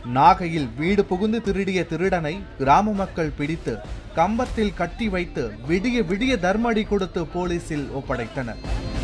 நாகையில் வீடு புகுந்து திருடிய திருடனை கிராம மக்கள் பிடித்து கம்பத்தில் கட்டி வைத்து விடிய விடிய தர்மடி கொடுத்து போலீசில் ஒப்படைத்தனர்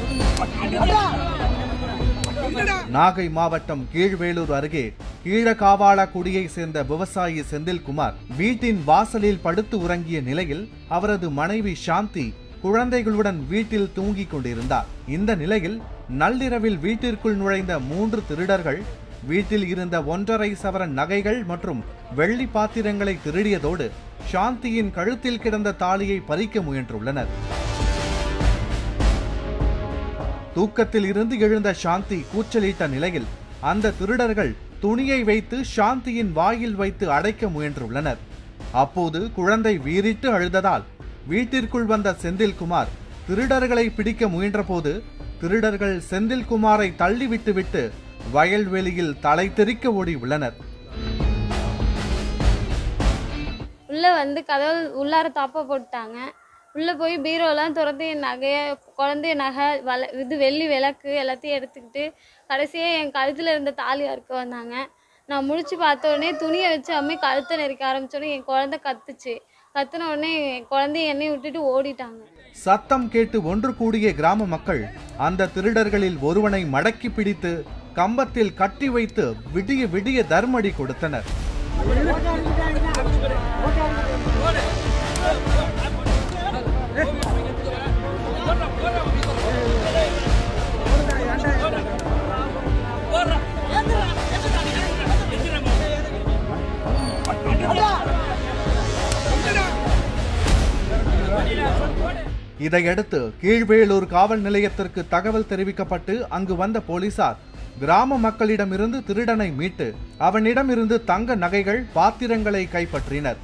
நாகை மாவட்டம் கீழ்வேலூர் அருகே கீழகாவாளக்குடியை சேர்ந்த விவசாயி செந்தில்குமார் வீட்டின் வாசலில் படுத்து உறங்கிய நிலையில் அவரது மனைவி சாந்தி குழந்தைகளுடன் வீட்டில் தூங்கிக் கொண்டிருந்தார் இந்த நிலையில் நள்ளிரவில் வீட்டிற்குள் நுழைந்த மூன்று திருடர்கள் வீட்டில் இருந்த ஒன்றரை சவரன் நகைகள் மற்றும் வெள்ளி பாத்திரங்களை திருடியதோடு சாந்தியின் கழுத்தில் கிடந்த தாலியை பறிக்க முயன்றுள்ளனர் தூக்கத்தில் இருந்து எழுந்த சாந்தி கூச்சலிட்ட நிலையில் அந்த திருடர்கள் துணியை வைத்து சாந்தியின் வாயில் வைத்து அடைக்க முயன்றுள்ளனர் அப்போது குழந்தை வீறிட்டு அழுததால் வீட்டிற்குள் வந்த செந்தில்குமார் திருடர்களை பிடிக்க முயன்றபோது திருடர்கள் செந்தில்குமாரை தள்ளிவிட்டுவிட்டு வயல்வெளியில் தலை தெறிக்க ஓடி உள்ளனர் உள்ளே வந்து கதவு உள்ளார தாப்பா போட்டாங்க உள்ளே போய் பீரோலாம் திறந்து என் நகையை குழந்தைய நகை வல இது வெள்ளி விளக்கு எல்லாத்தையும் எடுத்துக்கிட்டு கடைசியாக என் கழுத்தில் இருந்த தாலி அறுக்க வந்தாங்க நான் முழிச்சு பார்த்த உடனே துணியை வச்சு அம்மே கழுத்தை நெரிக்க ஆரம்பிச்சோடனே என் குழந்தை கத்துச்சு கத்துன உடனே என் குழந்தைய என்னை விட்டுட்டு ஓடிட்டாங்க சத்தம் கேட்டு ஒன்று கூடிய கிராம மக்கள் அந்த திருடர்களில் ஒருவனை மடக்கி பிடித்து கம்பத்தில் கட்டி வைத்து விடிய விடிய தர்மடி கொடுத்தனர் இதையடுத்து கீழ்வேலூர் காவல் நிலையத்திற்கு தகவல் தெரிவிக்கப்பட்டு அங்கு வந்த போலீசார் கிராம மக்களிடமிருந்து திருடனை மீட்டு அவனிடமிருந்து தங்க நகைகள் பாத்திரங்களை கைப்பற்றினர்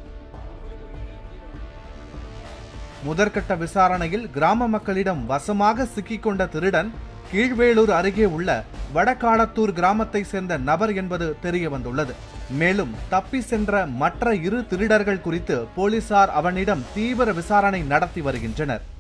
முதற்கட்ட விசாரணையில் கிராம மக்களிடம் வசமாக சிக்கிக்கொண்ட திருடன் கீழ்வேலூர் அருகே உள்ள வடகாலத்தூர் கிராமத்தை சேர்ந்த நபர் என்பது தெரிய வந்துள்ளது மேலும் தப்பி சென்ற மற்ற இரு திருடர்கள் குறித்து போலீசார் அவனிடம் தீவிர விசாரணை நடத்தி வருகின்றனர்